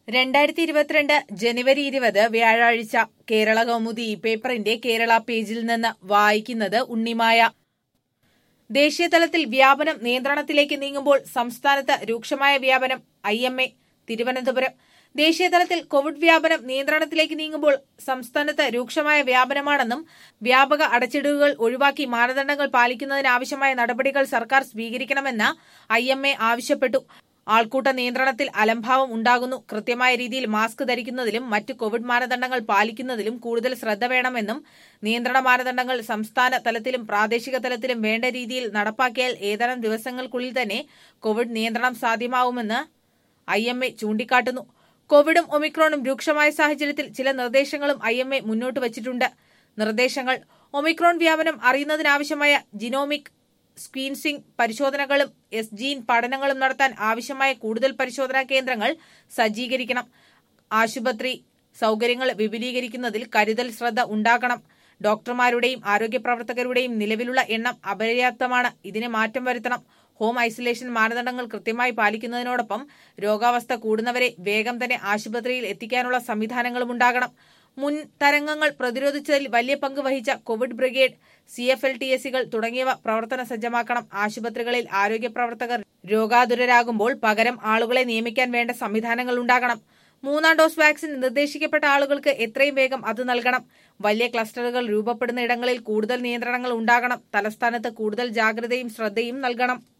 രണ്ടായിരത്തി ഇരുപത്തിരണ്ട് ജനുവരി ഇരുപത് വ്യാഴാഴ്ച കേരള കൗമുദി ഈ പേപ്പറിന്റെ കേരള പേജിൽ നിന്ന് വായിക്കുന്നത് ഉണ്ണിമായ ദേശീയതലത്തിൽ വ്യാപനം നിയന്ത്രണത്തിലേക്ക് നീങ്ങുമ്പോൾ സംസ്ഥാനത്ത് രൂക്ഷമായ വ്യാപനം ഐ എം എ തിരുവനന്തപുരം ദേശീയതലത്തിൽ കോവിഡ് വ്യാപനം നിയന്ത്രണത്തിലേക്ക് നീങ്ങുമ്പോൾ സംസ്ഥാനത്ത് രൂക്ഷമായ വ്യാപനമാണെന്നും വ്യാപക അടച്ചിടുകൾ ഒഴിവാക്കി മാനദണ്ഡങ്ങൾ പാലിക്കുന്നതിനാവശ്യമായ നടപടികൾ സർക്കാർ സ്വീകരിക്കണമെന്ന് ഐ എം എ ആവശ്യപ്പെട്ടു ആൾക്കൂട്ട നിയന്ത്രണത്തിൽ അലംഭാവം ഉണ്ടാകുന്നു കൃത്യമായ രീതിയിൽ മാസ്ക് ധരിക്കുന്നതിലും മറ്റ് കോവിഡ് മാനദണ്ഡങ്ങൾ പാലിക്കുന്നതിലും കൂടുതൽ ശ്രദ്ധ വേണമെന്നും നിയന്ത്രണ മാനദണ്ഡങ്ങൾ സംസ്ഥാന തലത്തിലും പ്രാദേശിക തലത്തിലും വേണ്ട രീതിയിൽ നടപ്പാക്കിയാൽ ഏതാനും ദിവസങ്ങൾക്കുള്ളിൽ തന്നെ കോവിഡ് നിയന്ത്രണം സാധ്യമാവുമെന്ന് ഐ എം എ ചൂണ്ടിക്കാട്ടുന്നു കോവിഡും ഒമിക്രോണും രൂക്ഷമായ സാഹചര്യത്തിൽ ചില നിർദ്ദേശങ്ങളും ഐ എം എ മുന്നോട്ട് വച്ചിട്ടുണ്ട് നിർദ്ദേശങ്ങൾ ഒമിക്രോൺ വ്യാപനം അറിയുന്നതിനാവശ്യമായ ജിനോമിക് സ്ക്രീൻസിംഗ് പരിശോധനകളും എസ് ജീൻ പഠനങ്ങളും നടത്താൻ ആവശ്യമായ കൂടുതൽ പരിശോധനാ കേന്ദ്രങ്ങൾ സജ്ജീകരിക്കണം ആശുപത്രി സൌകര്യങ്ങൾ വിപുലീകരിക്കുന്നതിൽ കരുതൽ ശ്രദ്ധ ഉണ്ടാക്കണം ഡോക്ടർമാരുടെയും ആരോഗ്യ പ്രവർത്തകരുടെയും നിലവിലുള്ള എണ്ണം അപര്യാപ്തമാണ് ഇതിന് മാറ്റം വരുത്തണം ഹോം ഐസൊലേഷൻ മാനദണ്ഡങ്ങൾ കൃത്യമായി പാലിക്കുന്നതിനോടൊപ്പം രോഗാവസ്ഥ കൂടുന്നവരെ വേഗം തന്നെ ആശുപത്രിയിൽ എത്തിക്കാനുള്ള സംവിധാനങ്ങളും ഉണ്ടാകണം മുൻ തരംഗങ്ങൾ പ്രതിരോധിച്ചതിൽ വലിയ പങ്ക് വഹിച്ച Covid brigade C F L T S സികൾ തുടങ്ങിയവ പ്രവർത്തന സജ്ജമാക്കണം ആശുപത്രികളിൽ ആരോഗ്യ പ്രവർത്തകർ രോഗാതുരരാകുമ്പോൾ പകരം ആളുകളെ നിയമിക്കാൻ വേണ്ട സംവിധാനങ്ങൾ ഉണ്ടാകണം മൂന്നാം ഡോസ് വാക്സിൻ നിർദ്ദേശിക്കപ്പെട്ട ആളുകൾക്ക് എത്രയും വേഗം അത് നൽകണം വലിയ ക്ലസ്റ്ററുകൾ രൂപപ്പെടുന്ന ഇടങ്ങളിൽ കൂടുതൽ നിയന്ത്രണങ്ങൾ ഉണ്ടാകണം തലസ്ഥാനത്ത് കൂടുതൽ ജാഗ്രതയും ശ്രദ്ധയും നൽകണം